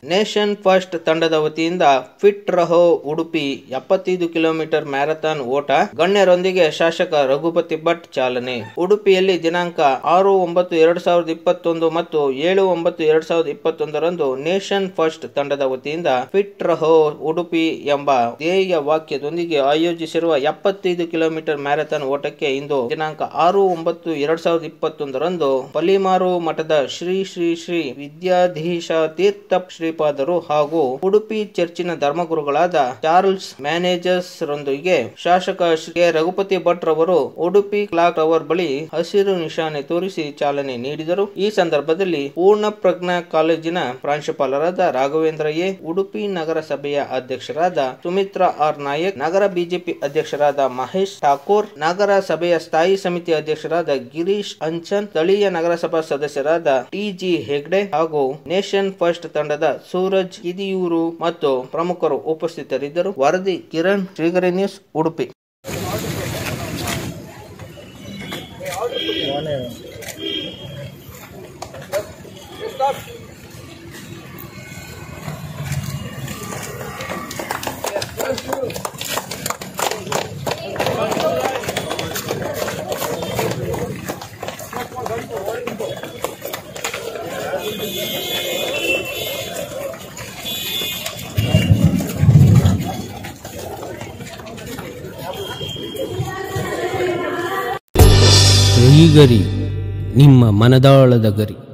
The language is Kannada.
ನೇಷನ್ ಫಸ್ಟ್ ತಂಡದ ವತಿಯಿಂದ ಫಿಟ್ ರಹೋ ಉಡುಪಿ ಎಪ್ಪತ್ತೈದು ಕಿಲೋಮೀಟರ್ ಮ್ಯಾರಥಾನ್ ಓಟ ಗಣ್ಯರೊಂದಿಗೆ ಶಾಸಕ ರಘುಪತಿ ಭಟ್ ಚಾಲನೆ ಉಡುಪಿಯಲ್ಲಿ ದಿನಾಂಕ ಆರು ಒಂಬತ್ತು ಎರಡ್ ಸಾವಿರದ ಇಪ್ಪತ್ತೊಂದು ಮತ್ತು ಏಳು ಒಂಬತ್ತು ಎರಡ್ ಸಾವಿರದ ಇಪ್ಪತ್ತೊಂದರಂದು ನೇಷನ್ ಫಸ್ಟ್ ತಂಡದ ವತಿಯಿಂದ ಫಿಟ್ ರಹೋ ಉಡುಪಿ ಎಂಬ ಧ್ಯೇಯ ವಾಕ್ಯದೊಂದಿಗೆ ಆಯೋಜಿಸಿರುವ ಎಪ್ಪತ್ತೈದು ಕಿಲೋಮೀಟರ್ ಮ್ಯಾರಥಾನ್ ಓಟಕ್ಕೆ ಇಂದು ದಿನಾಂಕ ಆರು ಒಂಬತ್ತು ಎರಡ್ ಸಾವಿರದ ಇಪ್ಪತ್ತೊಂದರಂದು ಪಲಿಮಾರು ಮಠದ ಶ್ರೀ ಶ್ರೀ ಶ್ರೀ ವಿದ್ಯಾಧೀಶ ತೀರ್ಥ ಶ್ರೀಪಾದರು ಹಾಗೂ ಉಡುಪಿ ಚರ್ಚಿನ ಧರ್ಮಗುರುಗಳಾದ ಚಾರ್ಲ್ಸ್ ಮ್ಯಾನೇಜರ್ಸ್ ರೊಂದಿಗೆ ಶಾಸಕ ಶ್ರೀ ಕೆ. ರಘುಪತಿ ಭಟ್ ರವರು ಉಡುಪಿ ಕ್ಲಾಕ್ ಟವರ್ ಬಳಿ ಹಸಿರು ನಿಶಾನೆ ತೋರಿಸಿ ಚಾಲನೆ ನೀಡಿದರು ಈ ಸಂದರ್ಭದಲ್ಲಿ ಪೂರ್ಣ ಪ್ರಜ್ಞಾ ಕಾಲೇಜಿನ ಪ್ರಾಂಶುಪಾಲರಾದ ರಾಘವೇಂದ್ರ ಎ ಉಡುಪಿ ನಗರ ಸಭೆಯ ಅಧ್ಯಕ್ಷರಾದ ಸುಮಿತ್ರಾ ಆರ್ ನಾಯಕ್ ನಗರ ಬಿಜೆಪಿ ಅಧ್ಯಕ್ಷರಾದ ಮಹೇಶ್ ಠಾಕೂರ್ ನಗರ ಸಭೆಯ ಸ್ಥಾಯಿ ಸಮಿತಿ ಅಧ್ಯಕ್ಷರಾದ ಗಿರೀಶ್ ಅಂಚನ್ ಸ್ಥಳೀಯ ನಗರಸಭಾ ಸದಸ್ಯರಾದ ಟಿಜಿ ಹೆಗ್ಡೆ ಹಾಗೂ ನೇಷನ್ ಫಸ್ಟ್ ತಂಡದ ಸೂರಜ್ ಕಿದಿಯೂರು ಮತ್ತು ಪ್ರಮುಖರು ಉಪಸ್ಥಿತರಿದ್ದರು ವರದಿ ಕಿರಣ್ ಶ್ರೀಗರಿ ನ್ಯೂಸ್ ಉಡುಪಿ ಶ್ರೀಗರಿ ನಿಮ್ಮ ಮನದಾಳದ ಗರಿ